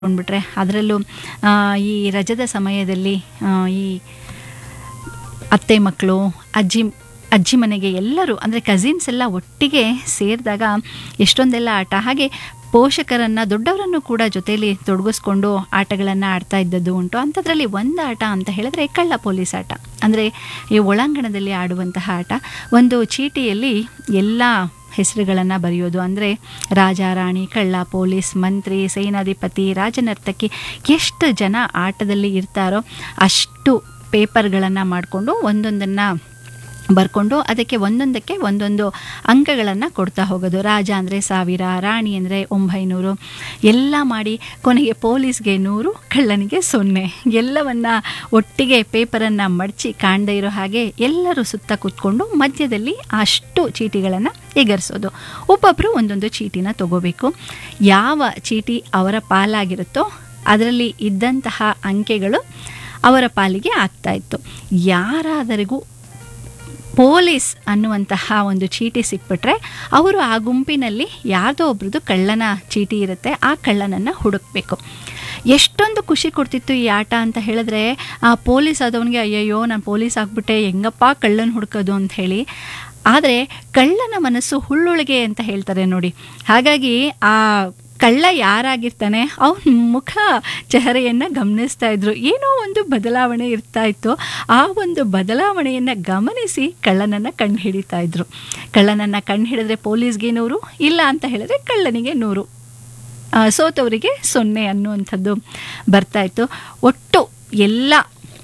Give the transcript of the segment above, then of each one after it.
ಕೊಂಡ್ಬಿಟ್ರೆ ಅದರಲ್ಲೂ ಈ ರಜದ ಸಮಯದಲ್ಲಿ ಆ, ಈ ಅತ್ತೆ ಮಕ್ಕಳು ಅಜ್ಜಿ ಅಜ್ಜಿ ಮನೆಗೆ ಎಲ್ಲರೂ ಅಂದರೆ ಕಸಿನ್ಸ್ ಎಲ್ಲ ಒಟ್ಟಿಗೆ ಸೇರಿದಾಗ ಎಷ್ಟೊಂದೆಲ್ಲ ಆಟ ಹಾಗೆ ಪೋಷಕರನ್ನು ದೊಡ್ಡವರನ್ನು ಕೂಡ ಜೊತೆಯಲ್ಲಿ ತೊಡಗಿಸ್ಕೊಂಡು ಆಟಗಳನ್ನು ಆಡ್ತಾ ಇದ್ದದ್ದು ಉಂಟು ಅಂಥದ್ರಲ್ಲಿ ಒಂದು ಆಟ ಅಂತ ಹೇಳಿದ್ರೆ ಕಳ್ಳ ಪೊಲೀಸ್ ಆಟ ಅಂದರೆ ಈ ಒಳಾಂಗಣದಲ್ಲಿ ಆಡುವಂತಹ ಆಟ ಒಂದು ಚೀಟಿಯಲ್ಲಿ ಎಲ್ಲ ಹೆಸರುಗಳನ್ನು ಬರೆಯೋದು ಅಂದರೆ ರಾಜ ರಾಣಿ ಕಳ್ಳ ಪೊಲೀಸ್ ಮಂತ್ರಿ ಸೇನಾಧಿಪತಿ ರಾಜನರ್ತಕಿ ಎಷ್ಟು ಜನ ಆಟದಲ್ಲಿ ಇರ್ತಾರೋ ಅಷ್ಟು ಪೇಪರ್ಗಳನ್ನು ಮಾಡಿಕೊಂಡು ಒಂದೊಂದನ್ನು ಬರ್ಕೊಂಡು ಅದಕ್ಕೆ ಒಂದೊಂದಕ್ಕೆ ಒಂದೊಂದು ಅಂಕಗಳನ್ನು ಕೊಡ್ತಾ ಹೋಗೋದು ರಾಜ ಅಂದರೆ ಸಾವಿರ ರಾಣಿ ಅಂದರೆ ಒಂಬೈನೂರು ಎಲ್ಲ ಮಾಡಿ ಕೊನೆಗೆ ಪೊಲೀಸ್ಗೆ ನೂರು ಕಳ್ಳನಿಗೆ ಸೊನ್ನೆ ಎಲ್ಲವನ್ನ ಒಟ್ಟಿಗೆ ಪೇಪರನ್ನು ಮಡಚಿ ಕಾಣದೇ ಇರೋ ಹಾಗೆ ಎಲ್ಲರೂ ಸುತ್ತ ಕೂತ್ಕೊಂಡು ಮಧ್ಯದಲ್ಲಿ ಅಷ್ಟು ಚೀಟಿಗಳನ್ನು ಎಗರಿಸೋದು ಒಬ್ಬೊಬ್ಬರು ಒಂದೊಂದು ಚೀಟಿನ ತಗೋಬೇಕು ಯಾವ ಚೀಟಿ ಅವರ ಪಾಲಾಗಿರುತ್ತೋ ಅದರಲ್ಲಿ ಇದ್ದಂತಹ ಅಂಕೆಗಳು ಅವರ ಪಾಲಿಗೆ ಆಗ್ತಾ ಇತ್ತು ಯಾರಾದರಿಗೂ ಪೊಲೀಸ್ ಅನ್ನುವಂತಹ ಒಂದು ಚೀಟಿ ಸಿಕ್ಬಿಟ್ರೆ ಅವರು ಆ ಗುಂಪಿನಲ್ಲಿ ಯಾರ್ದೋ ಒಬ್ರದ್ದು ಕಳ್ಳನ ಚೀಟಿ ಇರುತ್ತೆ ಆ ಕಳ್ಳನನ್ನು ಹುಡುಕ್ಬೇಕು ಎಷ್ಟೊಂದು ಖುಷಿ ಕೊಡ್ತಿತ್ತು ಈ ಆಟ ಅಂತ ಹೇಳಿದ್ರೆ ಆ ಪೊಲೀಸ್ ಆದವನಿಗೆ ಅಯ್ಯಯ್ಯೋ ನಾನು ಪೊಲೀಸ್ ಆಗ್ಬಿಟ್ಟೆ ಹೆಂಗಪ್ಪ ಕಳ್ಳನ ಹುಡುಕೋದು ಅಂತ ಹೇಳಿ ಆದರೆ ಕಳ್ಳನ ಮನಸ್ಸು ಹುಳ್ಳುಳಿಗೆ ಅಂತ ಹೇಳ್ತಾರೆ ನೋಡಿ ಹಾಗಾಗಿ ಆ ಕಳ್ಳ ಯಾರಾಗಿರ್ತಾನೆ ಅವನ ಮುಖ ಚೆಹರೆಯನ್ನು ಗಮನಿಸ್ತಾ ಇದ್ರು ಏನೋ ಒಂದು ಬದಲಾವಣೆ ಇರ್ತಾ ಇತ್ತು ಆ ಒಂದು ಬದಲಾವಣೆಯನ್ನು ಗಮನಿಸಿ ಕಳ್ಳನನ್ನು ಕಂಡು ಹಿಡಿತಾ ಇದ್ರು ಕಳ್ಳನನ್ನು ಕಂಡು ಹಿಡಿದ್ರೆ ಪೊಲೀಸ್ಗೆ ನೂರು ಇಲ್ಲ ಅಂತ ಹೇಳಿದ್ರೆ ಕಳ್ಳನಿಗೆ ನೂರು ಆ, ಸೋತವರಿಗೆ ಸೊನ್ನೆ ಅನ್ನುವಂಥದ್ದು ಬರ್ತಾ ಇತ್ತು ಒಟ್ಟು ಎಲ್ಲ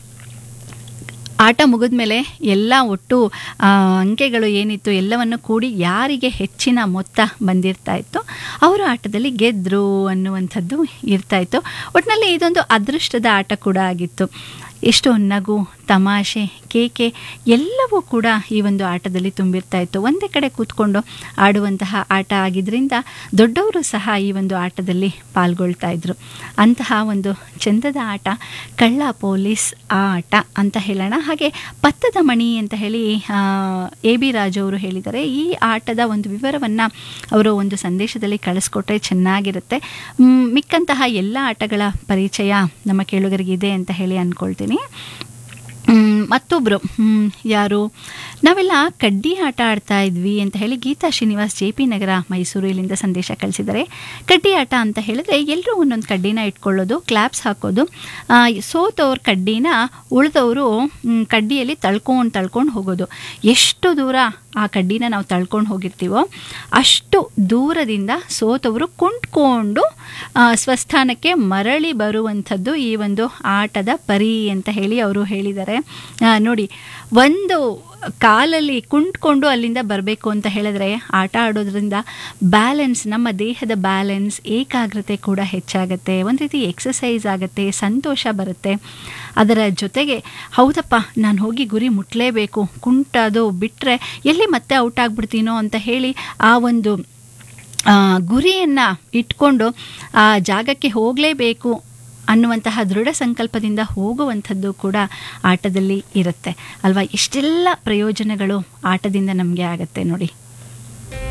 ಆಟ ಮುಗಿದ ಮೇಲೆ ಎಲ್ಲ ಒಟ್ಟು ಆ, ಅಂಕೆಗಳು ಏನಿತ್ತು ಎಲ್ಲವನ್ನು ಕೂಡಿ ಯಾರಿಗೆ ಹೆಚ್ಚಿನ ಮೊತ್ತ ಬಂದಿರ್ತಾ ಇತ್ತು ಅವರು ಆಟದಲ್ಲಿ ಗೆದ್ದರು ಅನ್ನುವಂಥದ್ದು ಇರ್ತಾ ಇತ್ತು ಒಟ್ಟಿನಲ್ಲಿ ಇದೊಂದು ಅದೃಷ್ಟದ ಆಟ ಕೂಡ ಆಗಿತ್ತು ಎಷ್ಟು ನಗು ತಮಾಷೆ ಕೇಕೆ ಎಲ್ಲವೂ ಕೂಡ ಈ ಒಂದು ಆಟದಲ್ಲಿ ತುಂಬಿರ್ತಾ ಇತ್ತು ಒಂದೇ ಕಡೆ ಕೂತ್ಕೊಂಡು ಆಡುವಂತಹ ಆಟ ಆಗಿದ್ದರಿಂದ ದೊಡ್ಡವರು ಸಹ ಈ ಒಂದು ಆಟದಲ್ಲಿ ಪಾಲ್ಗೊಳ್ತಾ ಇದ್ರು ಅಂತಹ ಒಂದು ಚಂದದ ಆಟ ಕಳ್ಳ ಪೊಲೀಸ್ ಆ ಆಟ ಅಂತ ಹೇಳೋಣ ಹಾಗೆ ಪತ್ತದ ಮಣಿ ಅಂತ ಹೇಳಿ ಎ ಬಿ ರಾಜು ಅವರು ಹೇಳಿದ್ದಾರೆ ಈ ಆಟದ ಒಂದು ವಿವರವನ್ನು ಅವರು ಒಂದು ಸಂದೇಶದಲ್ಲಿ ಕಳಿಸ್ಕೊಟ್ರೆ ಚೆನ್ನಾಗಿರುತ್ತೆ ಮ್, ಮಿಕ್ಕಂತಹ ಎಲ್ಲ ಆಟಗಳ ಪರಿಚಯ ನಮ್ಮ ಕೇಳುಗರಿಗೆ ಇದೆ ಅಂತ ಹೇಳಿ ಅಂದ್ಕೊಳ್ತೀನಿ ಮ್, ಮತ್ತೊಬ್ರು ಮ್, ಯಾರು ನಾವೆಲ್ಲ ಕಡ್ಡಿ ಆಟ ಆಡ್ತಾ ಇದ್ವಿ ಅಂತ ಹೇಳಿ ಗೀತಾ ಶ್ರೀನಿವಾಸ್ ಜೆ ಪಿ ನಗರ ಮೈಸೂರು ಇಲ್ಲಿಂದ ಸಂದೇಶ ಕಳಿಸಿದ್ದಾರೆ ಕಡ್ಡಿ ಆಟ ಅಂತ ಹೇಳಿದ್ರೆ ಎಲ್ಲರೂ ಒಂದೊಂದು ಕಡ್ಡಿನ ಇಟ್ಕೊಳ್ಳೋದು ಕ್ಲಾಪ್ಸ್ ಹಾಕೋದು ಆ, ಸೋತವ್ರ ಕಡ್ಡಿನ ಉಳಿದವರು ಕಡ್ಡಿಯಲ್ಲಿ ತಳ್ಕೊಂಡು ತಳ್ಕೊಂಡು ಹೋಗೋದು ಎಷ್ಟು ದೂರ ಆ ಕಡ್ಡಿನ ನಾವು ತಳ್ಕೊಂಡು ಹೋಗಿರ್ತೀವೋ ಅಷ್ಟು ದೂರದಿಂದ ಸೋತವರು ಕುಂಟ್ಕೊಂಡು ಆ, ಸ್ವಸ್ಥಾನಕ್ಕೆ ಮರಳಿ ಬರುವಂಥದ್ದು ಈ ಒಂದು ಆಟದ ಪರಿ ಅಂತ ಹೇಳಿ ಅವರು ಹೇಳಿದ್ದಾರೆ ಆ, ನೋಡಿ ಒಂದು ಕಾಲಲ್ಲಿ ಕುಂಟ್ಕೊಂಡು ಅಲ್ಲಿಂದ ಬರಬೇಕು ಅಂತ ಹೇಳಿದ್ರೆ ಆಟ ಆಡೋದ್ರಿಂದ ಬ್ಯಾಲೆನ್ಸ್ ನಮ್ಮ ದೇಹದ ಬ್ಯಾಲೆನ್ಸ್ ಏಕಾಗ್ರತೆ ಕೂಡ ಹೆಚ್ಚಾಗುತ್ತೆ ಒಂದು ರೀತಿ ಎಕ್ಸಸೈಸ್ ಆಗುತ್ತೆ ಸಂತೋಷ ಬರುತ್ತೆ ಅದರ ಜೊತೆಗೆ ಹೌದಪ್ಪ ನಾನು ಹೋಗಿ ಗುರಿ ಮುಟ್ಟಲೇಬೇಕು ಕುಂಟದು ಬಿಟ್ಟರೆ ಎಲ್ಲಿ ಮತ್ತೆ ಔಟ್ ಆಗ್ಬಿಡ್ತೀನೋ ಅಂತ ಹೇಳಿ ಆ ಒಂದು ಗುರಿಯನ್ನು ಇಟ್ಕೊಂಡು ಆ ಜಾಗಕ್ಕೆ ಹೋಗಲೇಬೇಕು ಅನ್ನುವಂತಹ ದೃಢ ಸಂಕಲ್ಪದಿಂದ ಹೋಗುವಂಥದ್ದು ಕೂಡ ಆಟದಲ್ಲಿ ಇರುತ್ತೆ ಅಲ್ವಾ ಇಷ್ಟೆಲ್ಲ ಪ್ರಯೋಜನಗಳು ಆಟದಿಂದ ನಮಗೆ ಆಗತ್ತೆ ನೋಡಿ